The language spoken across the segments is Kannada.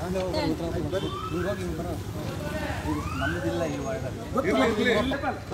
ನಮ್ಮದಿಲ್ಲ ಈ ವಾರ್ಡಲ್ಲಿ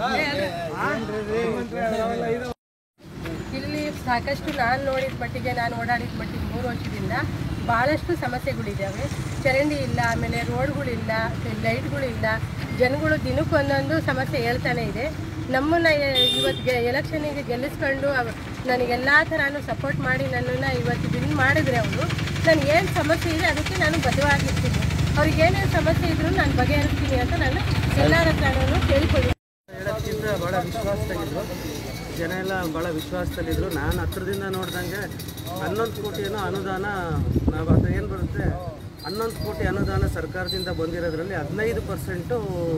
ಇಲ್ಲಿ ಸಾಕಷ್ಟು ನಾನು ನೋಡಿದ ಮಟ್ಟಿಗೆ ನಾನು ಓಡಾಡಿದ ಮಟ್ಟಿಗೆ ಮೂರು ವರ್ಷದಿಂದ ಭಾಳಷ್ಟು ಸಮಸ್ಯೆಗಳಿದ್ದಾವೆ ಚರಂಡಿ ಇಲ್ಲ ಆಮೇಲೆ ರೋಡ್ಗಳಿಲ್ಲ ಲೈಟ್ಗಳಿಲ್ಲ ಜನಗಳು ದಿನಕ್ಕೆ ಒಂದೊಂದು ಸಮಸ್ಯೆ ಹೇಳ್ತಾನೆ ಇದೆ ನಮ್ಮನ್ನು ಇವತ್ತು ಎಲೆಕ್ಷನಿಗೆ ಗೆಲ್ಲಿಸ್ಕೊಂಡು ಅವ್- ನನಗೆಲ್ಲ ಥರನೂ ಸಪೋರ್ಟ್ ಮಾಡಿ ನನ್ನನ್ನು ಇವತ್ತು ವಿನ್ ಮಾಡಿದ್ರೆ ಅವರು ನನಗೆ ಏನು ಸಮಸ್ಯೆ ಇದೆ ಅದಕ್ಕೆ ನಾನು ಬದ್ಧವಾಗಿರ್ತೀನಿ ಅವ್ರಿಗೆ ಏನೇನು ಸಮಸ್ಯೆ ಇದ್ರೂ ನಾನು ಬಗೆಹರಿಸ್ತೀನಿ ಅಂತ ನಾನು ಎಲ್ಲರ ಹತ್ರನೂ ಕೇಳ್ಕೊಳ್ಳಿ ಹೇಳೋಕ್ಕಿಂತ ಭಾಳ ವಿಶ್ವಾಸದಾಗಿದ್ರು ಜನ ಎಲ್ಲ ಭಾಳ ವಿಶ್ವಾಸದಲ್ಲಿದ್ದರು ನಾನು ಹತ್ರದಿಂದ ನೋಡ್ದಂಗೆ ಹನ್ನೊಂದು ಕೋಟಿ ಏನೋ ಅನುದಾನ ನಾವು ಅದು ಏನು ಬರುತ್ತೆ ಹನ್ನೊಂದು ಕೋಟಿ ಅನುದಾನ ಸರ್ಕಾರದಿಂದ ಬಂದಿರೋದ್ರಲ್ಲಿ ಹದಿನೈದು ಪರ್ಸೆಂಟು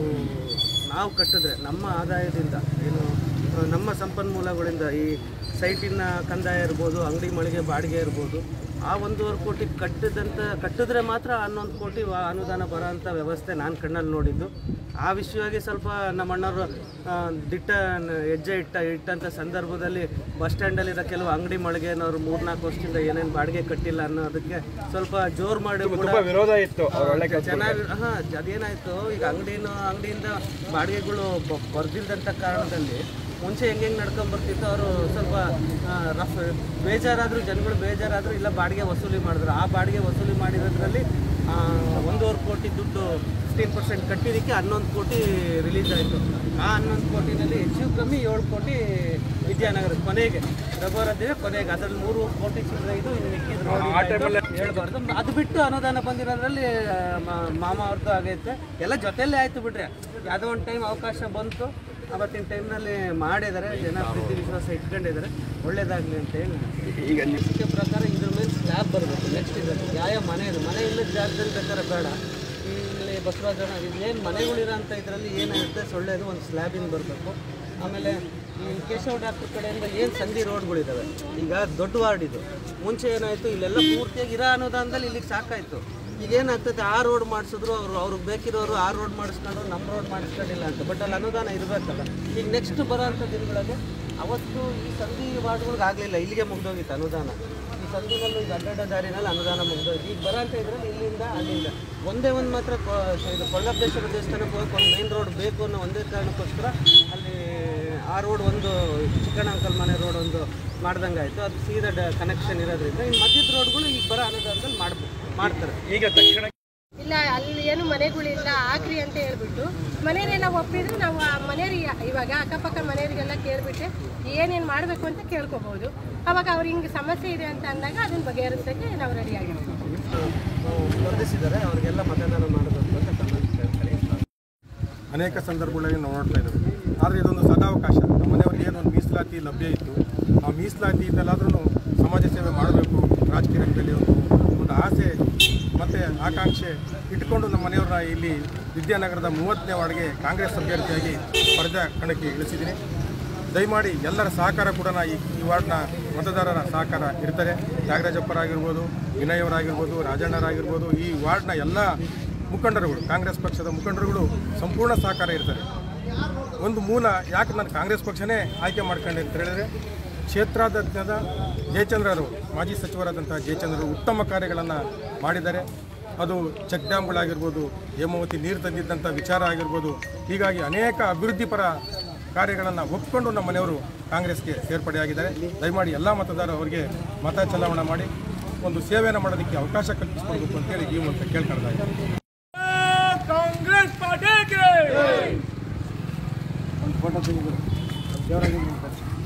ನಾವು ಕಟ್ಟಿದ್ರೆ ನಮ್ಮ ಆದಾಯದಿಂದ ಏನು ಆ, ನಮ್ಮ ಸಂಪನ್ಮೂಲಗಳಿಂದ ಈ ಸೈಟಿನ ಕಂದಾಯ ಇರ್ಬೋದು ಅಂಗಡಿ ಮಳಿಗೆ ಬಾಡಿಗೆ ಇರ್ಬೋದು ಆ ಒಂದೂವರೆ ಕೋಟಿ ಕಟ್ಟಿದಂಥ ಕಟ್ಟಿದ್ರೆ ಮಾತ್ರ ಹನ್ನೊಂದು ಕೋಟಿ ವ- ಅನುದಾನ ಬರೋ ಅಂಥ ವ್ಯವಸ್ಥೆ ನಾನು ಕಣ್ಣಲ್ಲಿ ನೋಡಿದ್ದು ಆ ವಿಷಯವಾಗಿ ಸ್ವಲ್ಪ ನಮ್ಮ ಅಣ್ಣವರು ಆ, ದಿಟ್ಟ ನ- ಹೆಜ್ಜೆ ಇಟ್ಟ ಇಟ್ಟಂಥ ಸಂದರ್ಭದಲ್ಲಿ ಬಸ್ ಸ್ಟ್ಯಾಂಡಲ್ಲಿರೋ ಕೆಲವು ಅಂಗಡಿ ಮಳಿಗೆನವ್ರು ಮೂರ್ನಾಲ್ಕು ವರ್ಷದಿಂದ ಏನೇನು ಬಾಡಿಗೆ ಕಟ್ಟಿಲ್ಲ ಅನ್ನೋದಕ್ಕೆ ಸ್ವಲ್ಪ ಜೋರು ಮಾಡಿ ಕೂಡ ವಿರೋಧ ಇತ್ತು ಚೆನ್ನಾಗಿ ಹಾಂ ಅದೇನಾಯಿತು ಈಗ ಅಂಗಡಿನ ಅಂಗಡಿಯಿಂದ ಬಾಡಿಗೆಗಳು ಬ- ಬರ್ದಿಲ್ದಂಥ ಕಾರಣದಲ್ಲಿ ಮುಂಚೆ ಹೆಂಗೆ ಹೆಂಗೆ ನಡ್ಕೊಂಬರ್ತಿತ್ತು ಅವರು ಸ್ವಲ್ಪ ಆ, ರಫ್ ಬೇಜಾರಾದರೂ ಜನಗಳು ಬೇಜಾರಾದರೂ ಇಲ್ಲ ಬಾಡಿಗೆ ವಸೂಲಿ ಮಾಡಿದ್ರು ಆ ಬಾಡಿಗೆ ವಸೂಲಿ ಮಾಡಿರೋದ್ರಲ್ಲಿ ಆ, ಒಂದೂವರೆ ಕೋಟಿ ದುಡ್ಡು ಫಿಫ್ಟೀನ್ ಪರ್ಸೆಂಟ್ ಕಟ್ಟಿದ್ದಕ್ಕೆ ಹನ್ನೊಂದು ಕೋಟಿ ರಿಲೀಸ್ ಆಯಿತು ಆ ಹನ್ನೊಂದು ಕೋಟಿನಲ್ಲಿ ಹೆಚ್ಚು ಕಮ್ಮಿ ಏಳು ಕೋಟಿ ವಿದ್ಯಾನಗರ ಕೊನೆಗೆ ರಘುವರದ್ದೇ ಕೊನೆಗೆ ಅದರಲ್ಲಿ ಮೂರು ಕೋಟಿ ಚಿಲ್ಲರೆ ಇದು ಇನ್ನು ಮಿಕ್ಕಿದ್ರು ಹೇಳ್ಬಾರ್ದು ಅದು ಬಿಟ್ಟು ಅನುದಾನ ಬಂದಿರೋದ್ರಲ್ಲಿ ಆ, ಮ- ಮಾಮ ಅವ್ರದ್ದು ಆಗೈತೆ ಎಲ್ಲ ಜೊತೆಯಲ್ಲೇ ಆಯ್ತು ಬಿಡ್ರಿ ಯಾವುದೋ ಒಂದು ಟೈಮ್ ಅವಕಾಶ ಬಂತು ಅವತ್ತಿನ ಟೈಮ್ನಲ್ಲಿ ಮಾಡಿದ್ದಾರೆ ಜನ ಪ್ರೀತಿ ವಿಶ್ವಾಸ ಇಟ್ಕೊಂಡಿದ್ದಾರೆ ಒಳ್ಳೇದಾಗಲಿ ಅಂತ ಹೇಳಿ ಈಗ ಅನಿಸಿಕೆ ಪ್ರಕಾರ ಇದ್ರ ಮೇಲೆ ಸ್ಲ್ಯಾಬ್ ಬರಬೇಕು ನೆಕ್ಸ್ಟ್ ಇದೆ ಯಾವ ಮನೆ ಇದೆ ಮನೆ ಇಲ್ಲದ ಜಾಗದಲ್ಲಿ ಬೇಕಾದ್ರೆ ಬೇಡ ಇಲ್ಲಿ ಬಸವರಾಜಣ್ಣ ಏನು ಮನೆಗಳಿರೋ ಅಂತ ಇದರಲ್ಲಿ ಏನಾಗುತ್ತೆ ಸೊಳ್ಳೆದು ಒಂದು ಸ್ಲ್ಯಾಬಿಂದ ಬರಬೇಕು ಆಮೇಲೆ ಈ ಕೇಶವ ಡಾಕ್ಟರ್ ಕಡೆಯಿಂದ ಏನು ಸಂಧಿ ರೋಡ್ಗಳಿದ್ದಾವೆ ಈಗ ದೊಡ್ಡ ವಾರ್ಡ್ ಇದು ಮುಂಚೆ ಏನಾಯಿತು ಇಲ್ಲೆಲ್ಲ ಪೂರ್ತಿಯಾಗಿ ಇರೋ ಅನುದಾನದಲ್ಲಿ ಇಲ್ಲಿಗೆ ಸಾಕಾಯಿತು ಈಗ ಏನಾಗ್ತೈತೆ ಆ ರೋಡ್ ಮಾಡಿಸಿದ್ರು ಅವರು ಅವ್ರಿಗೆ ಬೇಕಿರೋರು ಆ ರೋಡ್ ಮಾಡಿಸ್ಕೊಂಡ್ರು ನಮ್ಮ ರೋಡ್ ಮಾಡಿಸ್ಕೊಂಡಿಲ್ಲ ಅಂತ ಬಟ್ ಅಲ್ಲಿ ಅನುದಾನ ಇರಬೇಕಲ್ಲ ಈಗ ನೆಕ್ಸ್ಟ್ ಬರೋ ಅಂಥ ದಿನಗಳಲ್ಲಿ ಅವತ್ತು ಈ ಸಂಧಿ ವಾರ್ಡ್ಗಳಿಗೆ ಆಗಲಿಲ್ಲ ಇಲ್ಲಿಗೆ ಮುಗ್ದೋಗಿತ್ತು ಅನುದಾನ ಈ ಸಂಧಿನಲ್ಲೂ ಈಗ ಅಡ್ಡಾಡ ದಾರಿನಲ್ಲಿ ಅನುದಾನ ಮುಗ್ದೋಯ್ತು ಈಗ ಬರೋಂಥ ಇದ್ರಲ್ಲಿ ಇಲ್ಲಿಂದ ಅಲ್ಲಿಂದ ಒಂದೇ ಒಂದು ಮಾತ್ರ ಕೊ- ಇದು ಕೊಳ್ಳಬ್ದೇಶ್ವರ ದೇವಸ್ಥಾನಕ್ಕೆ ಹೋಗಕ್ಕೆ ಒಂದು ಮೇನ್ ರೋಡ್ ಬೇಕು ಅನ್ನೋ ಒಂದೇ ಕಾರಣಕ್ಕೋಸ್ಕರ ಅಲ್ಲಿ ಆ ರೋಡ್ ಒಂದು ಚಿಕ್ಕಣ್ಣ ಅಂಕಲ್ ಮನೆ ರೋಡ್ ಒಂದು ಮಾಡ್ದಂಗೆ ಆಯಿತು ಅದು ಸೀದಾ ಕನೆಕ್ಷನ್ ಇರೋದ್ರಿಂದ ಇನ್ನು ಮಧ್ಯದ ರೋಡ್ಗಳು ಈಗ ಬರೋ ಅನುದಾನದಲ್ಲಿ ಮಾಡ್ಬೇಕು ಮಾಡ್ತಾರೆ ಈಗ ತಕ್ಷಣ ಇಲ್ಲ ಅಲ್ಲಿ ಏನು ಮನೆಗಳಿಲ್ಲ ಹಾಕ್ರಿ ಅಂತ ಹೇಳ್ಬಿಟ್ಟು ಮನೆಯವರೆಲ್ಲ ಒಪ್ಪಿದ್ರು ನಾವು ಆ ಮನೆಯವ್ರಿಗೆ ಇವಾಗ ಅಕ್ಕಪಕ್ಕ ಮನೆಯವರಿಗೆಲ್ಲ ಕೇಳ್ಬಿಟ್ಟು ಏನೇನು ಮಾಡಬೇಕು ಅಂತ ಕೇಳ್ಕೊಬೋದು ಅವಾಗ ಅವ್ರು ಹಿಂಗೆ ಸಮಸ್ಯೆ ಇದೆ ಅಂತ ಅಂದಾಗ ಅದನ್ನ ಬಗೆಹರಿಸೋಕ್ಕೆ ನಾವು ರೆಡಿ ಆಗಿರ್ತೀವಿ ಸ್ಪರ್ಧಿಸಿದ್ದಾರೆ ಅವರಿಗೆಲ್ಲ ಮತದಾನ ಮಾಡಬೇಕು ಅಂತ ಕಮೆಂಟ್ ಕೇಳ್ತಾರೆ ಅನೇಕ ಸಂದರ್ಭಗಳಲ್ಲಿ ನಾವು ನೋಡ್ತಾ ಇದ್ದೇವೆ ಆದರೆ ಇದೊಂದು ಸದಾವಕಾಶ ನಮ್ಮ ಮನೆಯವರಿಗೆ ಏನೊಂದು ಮೀಸಲಾತಿ ಲಭ್ಯ ಇತ್ತು ಆ ಮೀಸಲಾತಿ ಇದ್ದಲ್ಲಾದ್ರೂ ಸಮಾಜ ಸೇವೆ ಮಾಡಬೇಕು ರಾಜಕೀಯ ರಂಗದಲ್ಲಿ ಒಂದು ಒಂದು ಆಸೆ ಮತ್ತು ಆಕಾಂಕ್ಷೆ ಇಟ್ಕೊಂಡು ನಮ್ಮ ಮನೆಯವ್ರನ್ನ ಇಲ್ಲಿ ವಿದ್ಯಾನಗರದ ಮೂವತ್ತನೇ ವಾರ್ಡ್ಗೆ ಕಾಂಗ್ರೆಸ್ ಅಭ್ಯರ್ಥಿಯಾಗಿ ಸ್ಪರ್ಧಾ ಕಣಕ್ಕೆ ಇಳಿಸಿದ್ದೀನಿ ದಯಮಾಡಿ ಎಲ್ಲರ ಸಹಕಾರ ಕೂಡ ಈ ಈ ವಾರ್ಡ್ನ ಮತದಾರರ ಸಹಕಾರ ಇರ್ತದೆ ತ್ಯಾಗರಾಜಪ್ಪರಾಗಿರ್ಬೋದು ವಿನಯವರಾಗಿರ್ಬೋದು ರಾಜಣ್ಣರಾಗಿರ್ಬೋದು ಈ ವಾರ್ಡ್ನ ಎಲ್ಲ ಮುಖಂಡರುಗಳು ಕಾಂಗ್ರೆಸ್ ಪಕ್ಷದ ಮುಖಂಡರುಗಳು ಸಂಪೂರ್ಣ ಸಹಕಾರ ಇರ್ತಾರೆ ಒಂದು ಮೂಲ ಯಾಕೆ ನಾನು ಕಾಂಗ್ರೆಸ್ ಪಕ್ಷನೇ ಆಯ್ಕೆ ಮಾಡ್ಕೊಂಡೆ ಅಂತ ಹೇಳಿದ್ರೆ ಕ್ಷೇತ್ರಾಧ್ಯಕ್ಷದ ಜಯಚಂದ್ರರು ಮಾಜಿ ಸಚಿವರಾದಂತಹ ಜಯಚಂದ್ರರು ಉತ್ತಮ ಕಾರ್ಯಗಳನ್ನು ಮಾಡಿದ್ದಾರೆ ಅದು ಚೆಕ್ ಡ್ಯಾಮ್ಗಳಾಗಿರ್ಬೋದು ಹೇಮಾವತಿ ನೀರು ತಂದಿದ್ದಂಥ ವಿಚಾರ ಆಗಿರ್ಬೋದು ಹೀಗಾಗಿ ಅನೇಕ ಅಭಿವೃದ್ಧಿ ಪರ ಕಾರ್ಯಗಳನ್ನು ಒಪ್ಕೊಂಡು ನಮ್ಮ ಮನೆಯವರು ಕಾಂಗ್ರೆಸ್ಗೆ ಸೇರ್ಪಡೆಯಾಗಿದ್ದಾರೆ ದಯಮಾಡಿ ಎಲ್ಲ ಮತದಾರರು ಅವರಿಗೆ ಮತ ಚಲಾವಣೆ ಮಾಡಿ ಒಂದು ಸೇವೆಯನ್ನು ಮಾಡೋದಕ್ಕೆ ಅವಕಾಶ ಕಲ್ಪಿಸ್ಕೊಳ್ಬೇಕು ಅಂತೇಳಿ ಈ ಮೂಲಕ ಕೇಳ್ಕೊಳ್ತಾ ಇದ್ದಾರೆ ಕಾಂಗ್ರೆಸ್ ಪಾರ್ಟಿಗೆ ಒಂದು ಫೋಟೋ ತೆಗೆದು ದೇವರಾಗಿ